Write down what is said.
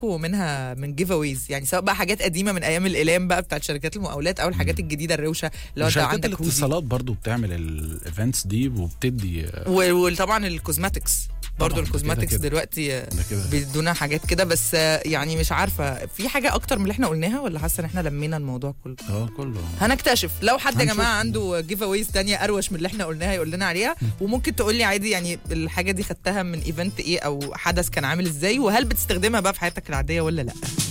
ومنها من جيف اويز يعني سواء بقى حاجات قديمه من ايام الاقلام بقى بتاعت شركات المقاولات او الحاجات الجديده الروشه اللي هو انت شركات عندك هودي الاتصالات برضو بتعمل الايفنتس دي وبتدي و- وطبعا الكوزماتكس برضو طبعاً، الكوزماتكس كده كده. دلوقتي آه، ده كده بيدونا حاجات كده بس آه، يعني مش عارفه في حاجه اكتر من اللي احنا قلناها ولا حاسه ان احنا لمينا الموضوع كله اه كله هنكتشف لو حد يا هنشوف. جماعه عنده جيف اويز تانية اروش من اللي احنا قلناها يقول لنا عليها وممكن تقول لي عادي يعني الحاجه دي خدتها من ايفنت ايه او حدث كان عامل ازاي وهل بتستخدمها بقى في حياتك العاديه ولا لا